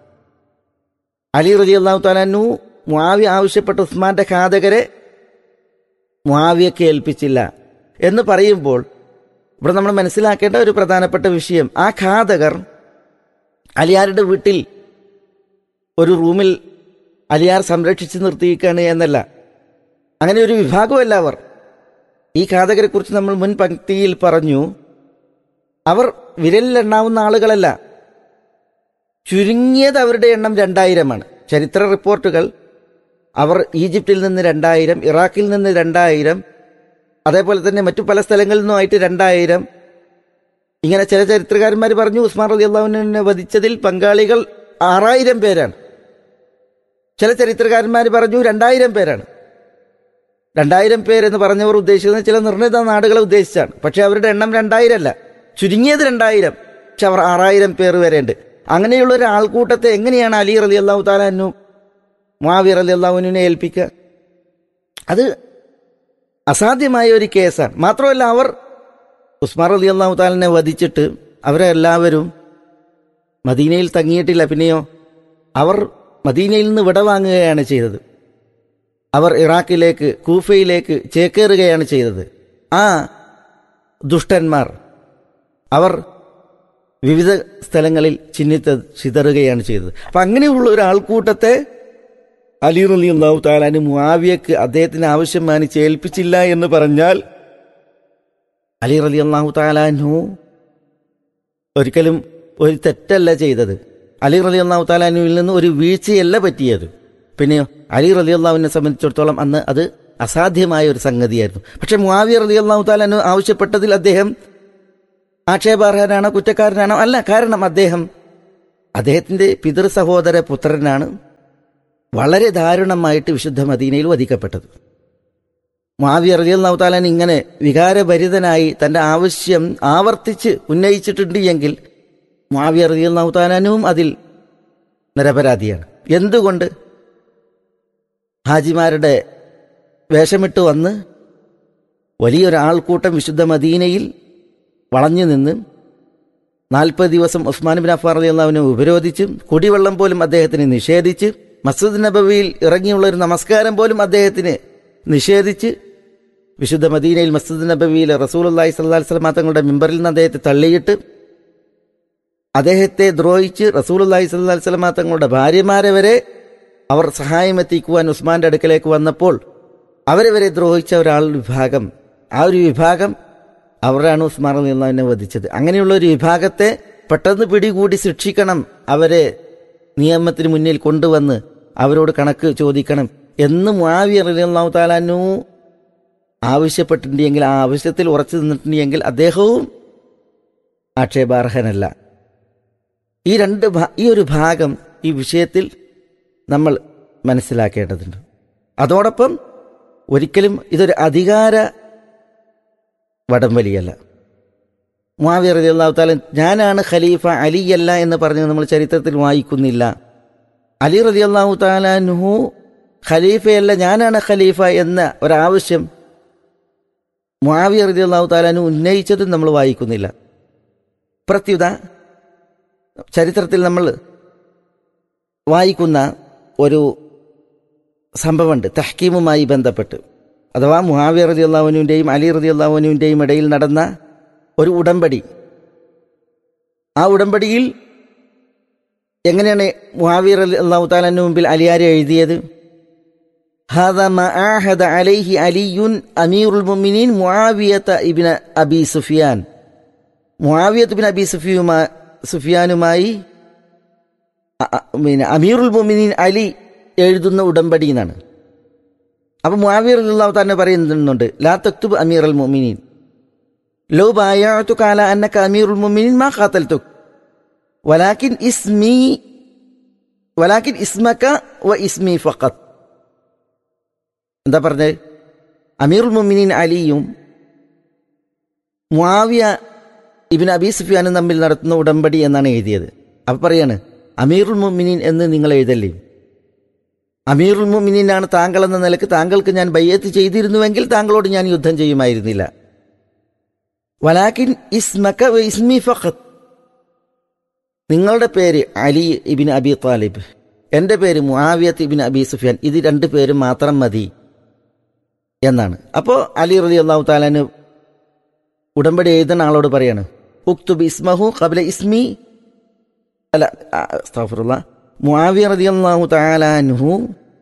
അലി റലി അള്ളാഹു താലാനു മുആവി ആവശ്യപ്പെട്ട ഉസ്മാന്റെ ഘാതകരെ മുആവിയക്ക് ഏൽപ്പിച്ചില്ല എന്ന് പറയുമ്പോൾ ഇവിടെ നമ്മൾ മനസ്സിലാക്കേണ്ട ഒരു പ്രധാനപ്പെട്ട വിഷയം ആ ഘാതകർ അലിയാരുടെ വീട്ടിൽ ഒരു റൂമിൽ അലിയാർ സംരക്ഷിച്ച് നിർത്തിയിരിക്കുകയാണ് എന്നല്ല അങ്ങനെ ഒരു വിഭാഗമല്ല അവർ ഈ ഘാതകരെ കുറിച്ച് നമ്മൾ മുൻ പങ്ക്തിയിൽ പറഞ്ഞു അവർ വിരലിലെണ്ണാവുന്ന ആളുകളല്ല ചുരുങ്ങിയത് അവരുടെ എണ്ണം രണ്ടായിരമാണ് ചരിത്ര റിപ്പോർട്ടുകൾ അവർ ഈജിപ്തിൽ നിന്ന് രണ്ടായിരം ഇറാഖിൽ നിന്ന് രണ്ടായിരം അതേപോലെ തന്നെ മറ്റു പല സ്ഥലങ്ങളിൽ നിന്നുമായിട്ട് രണ്ടായിരം ഇങ്ങനെ ചില ചരിത്രകാരന്മാർ പറഞ്ഞു ഉസ്മാൻ റലി അള്ളാഹുവിനെ വധിച്ചതിൽ പങ്കാളികൾ ആറായിരം പേരാണ് ചില ചരിത്രകാരന്മാർ പറഞ്ഞു രണ്ടായിരം പേരാണ് രണ്ടായിരം പേരെന്ന് പറഞ്ഞവർ ഉദ്ദേശിക്കുന്നത് ചില നിർണിത നാടുകളെ ഉദ്ദേശിച്ചാണ് പക്ഷെ അവരുടെ എണ്ണം രണ്ടായിരം അല്ല ചുരുങ്ങിയത് രണ്ടായിരം പക്ഷെ അവർ ആറായിരം പേർ വരെയുണ്ട് അങ്ങനെയുള്ള ഒരു ആൾക്കൂട്ടത്തെ എങ്ങനെയാണ് അലി റലി അള്ളാഹു താലാനു മാവി റലി അള്ളാഹുവിനെ ഏൽപ്പിക്കുക അത് അസാധ്യമായ ഒരു കേസാണ് മാത്രമല്ല അവർ ഉസ്മാൻ റലി അള്ളാഹു താലിനെ വധിച്ചിട്ട് അവരെ എല്ലാവരും മദീനയിൽ തങ്ങിയിട്ടില്ല പിന്നെയോ അവർ മദീനയിൽ നിന്ന് വിടവാങ്ങുകയാണ് ചെയ്തത് അവർ ഇറാഖിലേക്ക് കൂഫയിലേക്ക് ചേക്കേറുകയാണ് ചെയ്തത് ആ ദുഷ്ടന്മാർ അവർ വിവിധ സ്ഥലങ്ങളിൽ ചിഹ്നിത്ത ചിതറുകയാണ് ചെയ്തത് അപ്പം അങ്ങനെയുള്ള ഒരു ആൾക്കൂട്ടത്തെ അലി റലി അള്ളാഹു താലാന് മുആവിയക്ക് അദ്ദേഹത്തിന് ആവശ്യം മാനിച്ച് ഏൽപ്പിച്ചില്ല എന്ന് പറഞ്ഞാൽ അലി റലി അള്ളാഹു താലാനു ഒരിക്കലും ഒരു തെറ്റല്ല ചെയ്തത് അലി റലി അള്ളാഹു താലാനുവിൽ നിന്ന് ഒരു വീഴ്ചയല്ല പറ്റിയത് പിന്നെയോ അലി റലി അള്ളാഹുവിനെ സംബന്ധിച്ചിടത്തോളം അന്ന് അത് അസാധ്യമായ ഒരു സംഗതിയായിരുന്നു പക്ഷെ മുആവിയ റലി അള്ളാഹു താലാനു ആവശ്യപ്പെട്ടതിൽ അദ്ദേഹം ആക്ഷേപാർഹനാണോ കുറ്റക്കാരനാണോ അല്ല കാരണം അദ്ദേഹം അദ്ദേഹത്തിന്റെ പിതൃ സഹോദര പുത്രനാണ് വളരെ ദാരുണമായിട്ട് വിശുദ്ധ മദീനയിൽ വധിക്കപ്പെട്ടത് മാവി റലിയല്ലാഹു താലാൻ ഇങ്ങനെ വികാരഭരിതനായി തന്റെ ആവശ്യം ആവർത്തിച്ച് ഉന്നയിച്ചിട്ടുണ്ട് എങ്കിൽ മാവി റലിയല്ലാഹു താലാനും അതിൽ നിരപരാധിയാണ് എന്തുകൊണ്ട് ഹാജിമാരുടെ വേഷമിട്ട് വന്ന് വലിയൊരു ആൾക്കൂട്ടം വിശുദ്ധ മദീനയിൽ വളഞ്ഞു നിന്ന് നാൽപ്പത് ദിവസം ഉസ്മാൻ ബിൻ അഫാർ അലി അള്ളാഹുവിനെ ഉപരോധിച്ച് കുടിവെള്ളം പോലും അദ്ദേഹത്തിന് നിഷേധിച്ച് മസ്ജിദ് നബവിയിൽ ഇറങ്ങിയുള്ള ഒരു നമസ്കാരം പോലും അദ്ദേഹത്തിന് നിഷേധിച്ച് വിശുദ്ധ മദീനയിൽ മസ്ജിദ് നബവിയിൽ റസൂൽ അള്ളാഹി സല്ലാ സ്വലമ തങ്ങളുടെ മിമ്പറിൽ നിന്ന് അദ്ദേഹത്തെ തള്ളിയിട്ട് അദ്ദേഹത്തെ ദ്രോഹിച്ച് റസൂൽ അള്ളാഹി സല്ലാ സ്വലമ തങ്ങളുടെ ഭാര്യമാരെ വരെ അവർ സഹായം എത്തിക്കുവാൻ ഉസ്മാന്റെ അടുക്കലേക്ക് വന്നപ്പോൾ അവരെ വരെ ദ്രോഹിച്ച ഒരാൾ വിഭാഗം ആ ഒരു വിഭാഗം അവരാണ് ഉസ്മാൻ അലി അള്ളാഹുവിനെ വധിച്ചത് അങ്ങനെയുള്ള ഒരു വിഭാഗത്തെ പെട്ടെന്ന് പിടികൂടി ശിക്ഷിക്കണം അവരെ നിയമത്തിന് മുന്നിൽ കൊണ്ടുവന്ന് അവരോട് കണക്ക് ചോദിക്കണം എന്ന് മുആവി അലി അള്ളാഹു താലാനു ആവശ്യപ്പെട്ടിട്ടുണ്ടെങ്കിൽ ആ ആവശ്യത്തിൽ ഉറച്ചു നിന്നിട്ടുണ്ടെങ്കിൽ അദ്ദേഹവും ആക്ഷേപാർഹനല്ല ഈ രണ്ട് ഭാ- ഈ ഒരു ഭാഗം ഈ വിഷയത്തിൽ നമ്മൾ മനസ്സിലാക്കേണ്ടതുണ്ട് അതോടൊപ്പം ഒരിക്കലും ഇതൊരു അധികാര വടംവലിയല്ല മുആവിയ റളിയല്ലാഹു തആല ഞാനാണ് ഖലീഫ അലിയല്ല എന്ന് പറഞ്ഞ് നമ്മൾ ചരിത്രത്തിൽ വായിക്കുന്നില്ല അലി റളിയല്ലാഹു തആലാൻഹു ഖലീഫയല്ല ഞാനാണ് ഖലീഫ എന്ന ഒരാവശ്യം മുആവിയ റളിയല്ലാഹു തആലാനു ഉന്നയിച്ചത് നമ്മൾ വായിക്കുന്നില്ല പ്രത്യുത ചരിത്രത്തിൽ നമ്മൾ വായിക്കുന്ന ഒരു സംഭവമുണ്ട് തഹ്കീമുമായി ബന്ധപ്പെട്ട് അഥവാ മുഹാവിയ റതി അള്ളാഹുവിൻ്റെയും അലി റതി അള്ളാഹുവിൻ്റെയും ഇടയിൽ നടന്ന ഒരു ഉടമ്പടി ആ ഉടമ്പടിയിൽ എങ്ങനെയാണ് മുഹാവിയ റലി അള്ളാഹു താലിന് മുമ്പിൽ അലിയാരെ എഴുതിയത് هذا ما عاهد عليه علي أمير المؤمنين معاوية ابن أبي سفيان മുആവിയത്ത് ബിൻ അബി സുഫിയുമാ സുഫിയാനുമായി അ- അ- പിന്നെ അമീറുൽ മുമിനീൻ അലി എഴുതുന്ന ഉടമ്പടി എന്നാണ് അപ്പൊ മുആവിയർ അള്ളാഹു തന്നെ പറയുന്നുണ്ട് ലാ തക്തുബ് അമീർ അൽ മുമിനീൻ ലോ ബായാത്തു കാല അന്നക അമീറുൽ മുമിനീൻ മാ ഖാത്തൽതുക് വലാകിൻ ഇസ്മി വലാകിൻ ഇസ്മക വ ഇസ്മി ഫഖത്ത് എന്താ പറഞ്ഞത് അമീറുൽ മുമിനീൻ അലിയും മുആവിയ ഇബിൻ അബി സുഫിയാനും തമ്മിൽ നടത്തുന്ന ഉടമ്പടി എന്നാണ് എഴുതിയത് അപ്പൊ പറയാണ് അമീറുൽ മുമിനീൻ എന്ന് നിങ്ങൾ എഴുതല്ലേ അമീറുൽ മുമിനീനാണ് താങ്കൾ എന്ന നിലക്ക് താങ്കൾക്ക് ഞാൻ ബയ്യത്ത് ചെയ്തിരുന്നുവെങ്കിൽ താങ്കളോട് ഞാൻ യുദ്ധം ചെയ്യുമായിരുന്നില്ല വലാക്കിൻ ഇസ്മക വ ഇസ്മി ഫഖത്ത് നിങ്ങളുടെ പേര് അലി ഇബിൻ അബി താലിബ് എൻ്റെ പേര് മുആവിയത്ത് ഇബിൻ അബി സുഫിയാൻ ഇത് രണ്ട് പേര് മാത്രം മതി എന്നാണ് അപ്പോൾ അലി റലി അള്ളാഹു താലാന് ഉടമ്പടി എഴുതുന്ന ആളോട് പറയാണ് ഉക്തുബ് ഇസ്മഹു കബല ഇസ്മി അല്ല അസ്താഫുറുള്ള മുആവിയ റതി അള്ളാഹു താലാൻഹു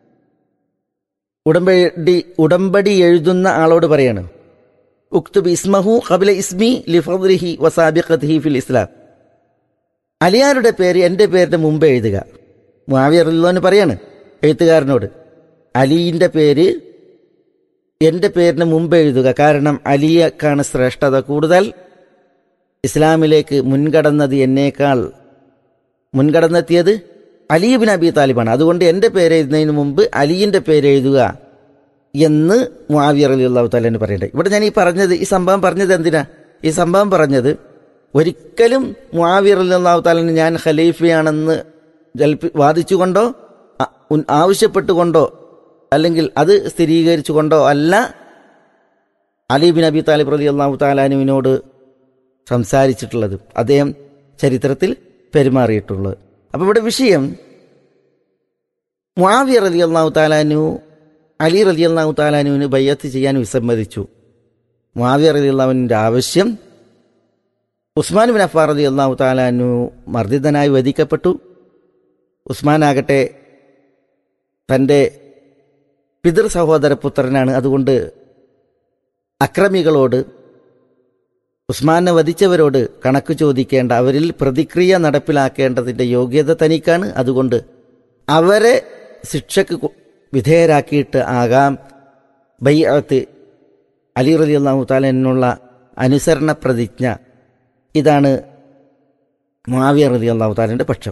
ഉടമ്പടി ഉടമ്പടി എഴുതുന്ന ആളോട് പറയാണ് ഉക്തുബ് ഇസ്മഹു കബല ഇസ്മി ലിഫദ്രിഹി വസാബിഖത്ഹി ഫിൽ ഇസ്ലാം അലിയാരുടെ പേര് എൻ്റെ പേരിന്റെ മുമ്പ് എഴുതുക മുആവിയ റളിയല്ലാഹു പറയാണ് എഴുത്തുകാരനോട് അലീന്റെ പേര് എൻ്റെ പേരിന് മുമ്പ് എഴുതുക കാരണം അലിയക്കാണ് ശ്രേഷ്ഠത കൂടുതൽ ഇസ്ലാമിലേക്ക് മുൻകടന്നത് എന്നേക്കാൾ മുൻകടന്നെത്തിയത് അലീബിൻ അബി താലിബാണ് അതുകൊണ്ട് എൻ്റെ പേര് എഴുതുന്നതിന് മുമ്പ് അലിയിൻ്റെ പേര് എഴുതുക എന്ന് മുആവിയർ അലി അള്ളാഹു താലന് പറയട്ടെ ഇവിടെ ഞാൻ ഈ പറഞ്ഞത് ഈ സംഭവം പറഞ്ഞത് എന്തിനാ ഈ സംഭവം പറഞ്ഞത് ഒരിക്കലും മുആവിയർ അലി അള്ളാഹു താലന് ഞാൻ ഖലീഫയാണെന്ന് ജൽപ്പി വാദിച്ചുകൊണ്ടോ അ- ഉൻ- ആവശ്യപ്പെട്ടുകൊണ്ടോ അല്ലെങ്കിൽ അത് സ്ഥിരീകരിച്ചുകൊണ്ടോ അല്ല അലി ബിൻ അബി താലിബ് റലി അള്ളാഹു താലാനുവിനോട് സംസാരിച്ചിട്ടുള്ളത് അദ്ദേഹം ചരിത്രത്തിൽ പെരുമാറിയിട്ടുള്ളത് അപ്പോൾ ഇവിടെ വിഷയം മുആവിയ റലി അള്ളാഹു താലാനു അലി റലി അള്ളാഹു താലാനുവിന് ബയ്യത്ത് ചെയ്യാൻ വിസമ്മതിച്ചു മുആവിയ റലി അള്ളാഹുവിൻ്റെ ആവശ്യം ഉസ്മാൻ ബിൻ അഫാർ റലി അള്ളാഹു താലാനു മർദ്ദിതനായി വധിക്കപ്പെട്ടു ഉസ്മാൻ ആകട്ടെ തൻ്റെ പിതൃ സഹോദര പുത്രനാണ് അതുകൊണ്ട് അക്രമികളോട് ഉസ്മാനെ വധിച്ചവരോട് കണക്ക് ചോദിക്കേണ്ട അവരിൽ പ്രതിക്രിയ നടപ്പിലാക്കേണ്ടതിൻ്റെ യോഗ്യത തനിക്കാണ് അതുകൊണ്ട് അവരെ ശിക്ഷക്ക് കു- വിധേയരാക്കിയിട്ട് ആകാം ബൈഅത്ത് അലി റലി അള്ളാഹു താലിനുള്ള അനുസരണ പ്രതിജ്ഞ ഇതാണ് മുആവിയ റലി അള്ളാഹു താലിൻ്റെ പക്ഷം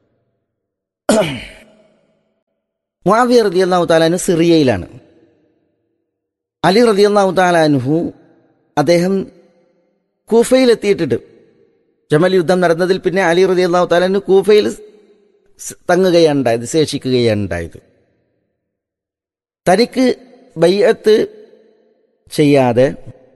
മുആവിയ റലി അള്ളാഹു താലാനു സിറിയയിലാണ് അലി റലി അള്ളാഹു താലാനുഹു അദ്ദേഹം കൂഫയിലെത്തിയിട്ടുണ്ട് ജമൽ യുദ്ധം നടന്നതിൽ പിന്നെ അലി റലി അള്ളാഹു താലാനു കൂഫയിൽ സ് തങ്ങുകയാണ് ഉണ്ടായത് ശേഷിക്കുകയാണ് ഉണ്ടായത് തനിക്ക് ബയ്യത്ത് ചെയ്യാതെ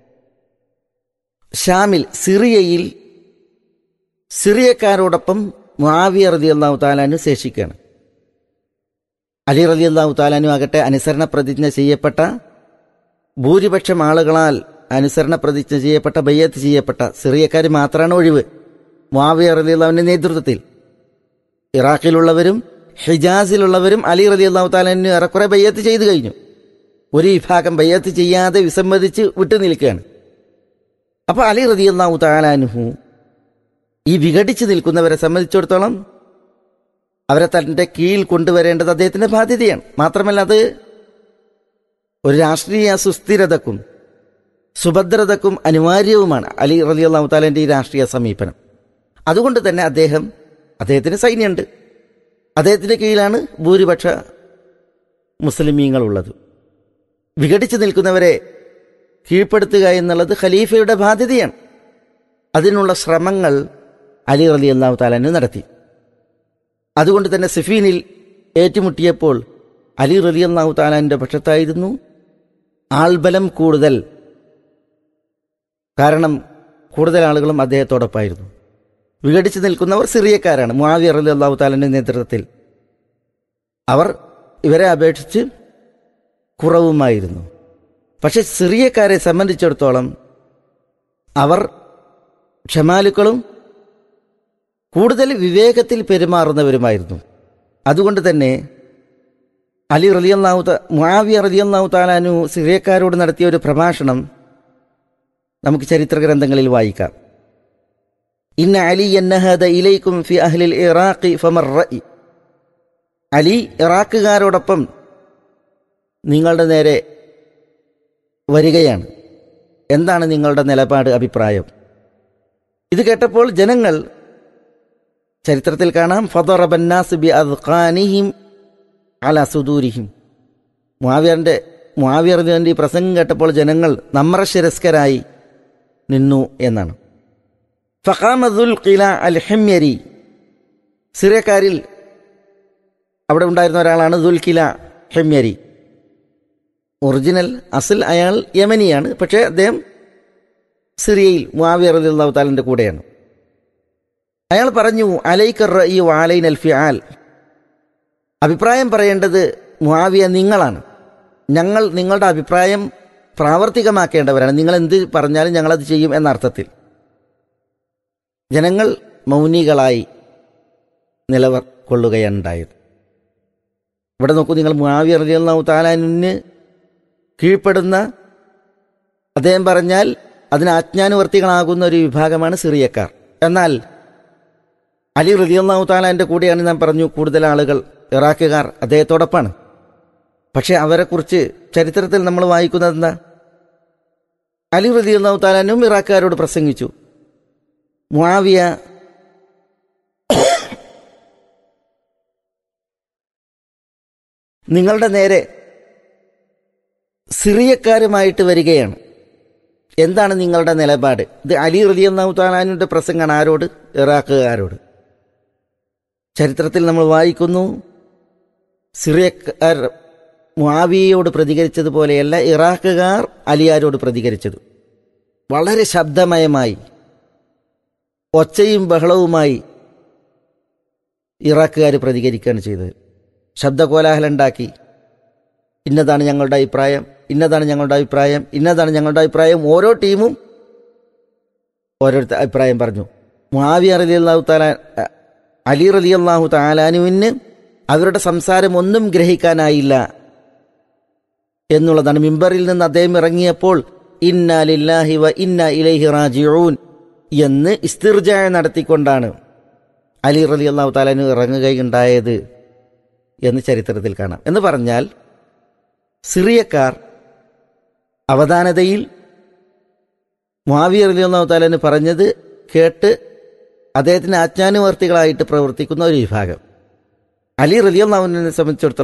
ഷാമിൽ സിറിയയിൽ സിറിയക്കാരോടൊപ്പം മുആവിയ റതി അള്ളാഹു താലാനു ശേഷിക്കുകയാണ് അലി റലി അള്ളാഹു താലാനു ആകട്ടെ അനുസരണ പ്രതിജ്ഞ ചെയ്യപ്പെട്ട ഭൂരിപക്ഷം ആളുകളാൽ അനുസരണ പ്രതിജ്ഞ ചെയ്യപ്പെട്ട ബയ്യത്ത് ചെയ്യപ്പെട്ട സിറിയക്കാർ മാത്രമാണ് ഒഴിവ് മുആവിയ റലി അള്ളാഹുവിന്റെ നേതൃത്വത്തിൽ ഇറാഖിലുള്ളവരും ഹിജാസിലുള്ളവരും അലി റലി അള്ളാഹു താലാനു ഏറെക്കുറെ ബയ്യത്ത് ചെയ്തു കഴിഞ്ഞു ഒരു വിഭാഗം ബയ്യത്ത് ചെയ്യാതെ വിസമ്മതിച്ച് വിട്ടു നിൽക്കുകയാണ് അപ്പൊ അലി റതി അള്ളാഹു താലാനുഹു ഈ വിഘടിച്ച് നിൽക്കുന്നവരെ സംബന്ധിച്ചിടത്തോളം അവരെ തന്റെ കീഴിൽ കൊണ്ടുവരേണ്ടത് അദ്ദേഹത്തിന്റെ ബാധ്യതയാണ് മാത്രമല്ല അത് ഒരു രാഷ്ട്രീയ സുസ്ഥിരതക്കും സുഭദ്രതക്കും അനിവാര്യവുമാണ് അലി റലി അള്ളാഹു താലാന്റെ ഈ രാഷ്ട്രീയ സമീപനം അതുകൊണ്ട് തന്നെ അദ്ദേഹം അദ്ദേഹത്തിന് സൈന്യമുണ്ട് അദ്ദേഹത്തിന്റെ കീഴിലാണ് ഭൂരിപക്ഷ മുസ്ലിമീങ്ങളുള്ളത് വിഘടിച്ച് നിൽക്കുന്നവരെ കീഴ്പ്പെടുത്തുക എന്നുള്ളത് ഖലീഫയുടെ ബാധ്യതയാണ് അതിനുള്ള ശ്രമങ്ങൾ അലി റലി അള്ളാഹു താലാന് നടത്തി അതുകൊണ്ട് തന്നെ സിഫീനിൽ ഏറ്റുമുട്ടിയപ്പോൾ അലി റലി അള്ളാഹു താലാന്റെ പക്ഷത്തായിരുന്നു ആൾബലം കൂടുതൽ കാരണം കൂടുതൽ ആളുകളും അദ്ദേഹത്തോടൊപ്പമായിരുന്നു വിഘടിച്ച് നിൽക്കുന്നവർ സിറിയക്കാരാണ് മുആവിയ റലി അള്ളാഹു താലാന്റെ നേതൃത്വത്തിൽ അവർ ഇവരെ അപേക്ഷിച്ച് കുറവുമായിരുന്നു പക്ഷെ സിറിയക്കാരെ സംബന്ധിച്ചിടത്തോളം അവർ ക്ഷമാലുക്കളും കൂടുതൽ വിവേകത്തിൽ പെരുമാറുന്നവരുമായിരുന്നു അതുകൊണ്ട് തന്നെ അലി റലിയല്ലാഹു മുആവിയ റലിയല്ലാഹു താലാനു സിറിയക്കാരോട് നടത്തിയ ഒരു പ്രഭാഷണം നമുക്ക് ചരിത്ര ഗ്രന്ഥങ്ങളിൽ വായിക്കാം ഇന്ന അലി എന്നഹദ ഇലൈക്കും ഫി അഹ്ലിൽ ഇറാഖി ഫമർ റഇ അലി ഇറാഖുകാരോടൊപ്പം നിങ്ങളുടെ നേരെ വരികയാണ് എന്താണ് നിങ്ങളുടെ നിലപാട് അഭിപ്രായം ഇത് കേട്ടപ്പോൾ ജനങ്ങൾ ചരിത്രത്തിൽ കാണാം ഫദറബന്നാസ് ബി അദ്ഖാനിഹിം അല സുദൂരിഹിം മുആവിയറിന്റെ മുആവിയറിന്റെ ഈ പ്രസംഗം കേട്ടപ്പോൾ ജനങ്ങൾ നമ്രശിരസ്കരായി നിന്നു എന്നാണ് ഫഖാമദുൽ ഖില അൽ ഹെമ്യരി സിറിയക്കാരിൽ അവിടെ ഉണ്ടായിരുന്ന ഒരാളാണ് ദുൽഖില ഹെമ്യരി ഒറിജിനൽ അസിൽ അയാൾ യമനിയാണ് പക്ഷേ അദ്ദേഹം സിറിയയിൽ മുആവിയ റളിയല്ലാഹു താലിന്റെ കൂടെയാണ് അയാൾ പറഞ്ഞു അലൈക്കർ ഈ വാലൈൻ അൽ ഫിആൽ അഭിപ്രായം പറയേണ്ടത് മുആവിയ നിങ്ങളാണ് ഞങ്ങൾ നിങ്ങളുടെ അഭിപ്രായം പ്രാവർത്തികമാക്കേണ്ടവരാണ് നിങ്ങൾ എന്ത് പറഞ്ഞാലും ഞങ്ങളത് ചെയ്യും എന്ന അർത്ഥത്തിൽ ജനങ്ങൾ മൗനികളായി നിലവർ കൊള്ളുകയാണ് ഉണ്ടായത് ഇവിടെ നോക്കൂ നിങ്ങൾ മുആവിയ റളിയല്ലാഹു താലാനിന് കീഴ്പ്പെടുന്ന അദ്ദേഹം പറഞ്ഞാൽ അതിന് ആജ്ഞാനുവർത്തികളാകുന്ന ഒരു വിഭാഗമാണ് സിറിയക്കാർ എന്നാൽ അലി റലിയല്ലാഹു താലാന്റെ കൂടെയാണ് ഞാൻ പറഞ്ഞു കൂടുതൽ ആളുകൾ ഇറാഖുകാർ അദ്ദേഹത്തോടൊപ്പമാണ് പക്ഷെ അവരെക്കുറിച്ച് ചരിത്രത്തിൽ നമ്മൾ വായിക്കുന്നത് എന്താ അലി റലിയല്ലാഹു താലാനും ഇറാഖുകാരോട് പ്രസംഗിച്ചു മുആവിയ നിങ്ങളുടെ നേരെ സിറിയക്കാരുമായിട്ട് വരികയാണ് എന്താണ് നിങ്ങളുടെ നിലപാട് ഇത് അലി റലിയല്ലാഹു താലാനുടെ പ്രസംഗമാണ് ആരോട് ഇറാഖുകാരോട് ചരിത്രത്തിൽ നമ്മൾ വായിക്കുന്നു സിറിയക്കാർ മുആവിയയോട് പ്രതികരിച്ചതുപോലെയല്ല ഇറാഖുകാർ അലിയാരോട് പ്രതികരിച്ചത് വളരെ ശബ്ദമയമായി ഒച്ചയും ബഹളവുമായി ഇറാഖുകാർ പ്രതികരിക്കുകയാണ് ചെയ്തത് ശബ്ദകോലാഹലം ഉണ്ടാക്കി ഇന്നതാണ് ഞങ്ങളുടെ അഭിപ്രായം ഇന്നതാണ് ഞങ്ങളുടെ അഭിപ്രായം ഇന്നതാണ് ഞങ്ങളുടെ അഭിപ്രായം ഓരോ ടീമും ഓരോരുത്തർ അഭിപ്രായം പറഞ്ഞു മുആവിയ റലി അള്ളാഹു താല അലി റലി അള്ളാഹു താലാനുവിന് അവരുടെ സംസാരം ഒന്നും ഗ്രഹിക്കാനായില്ല എന്നുള്ളതാണ് മിമ്പറിൽ നിന്ന് അദ്ദേഹം ഇറങ്ങിയപ്പോൾ ഇന്ന ലില്ലാഹി വ ഇന്ന ഇലൈഹി റാജിഊൻ എന്ന് ഇസ്തിർജായ നടത്തിക്കൊണ്ടാണ് അലി റലി അള്ളാഹു താലാനു ഇറങ്ങുകയുണ്ടായത് എന്ന് ചരിത്രത്തിൽ കാണാം എന്ന് പറഞ്ഞാൽ സിറിയക്കാർ അവധാനതയിൽ മുആവിയ റലി അള്ളാഹു താലാന് പറഞ്ഞത് കേട്ട് അദ്ദേഹത്തിന് ആജ്ഞാനുവർത്തികളായിട്ട് പ്രവർത്തിക്കുന്ന ഒരു വിഭാഗം അലി റലി അള്ളാഹുവിനെ സംബന്ധിച്ചിടത്തോളം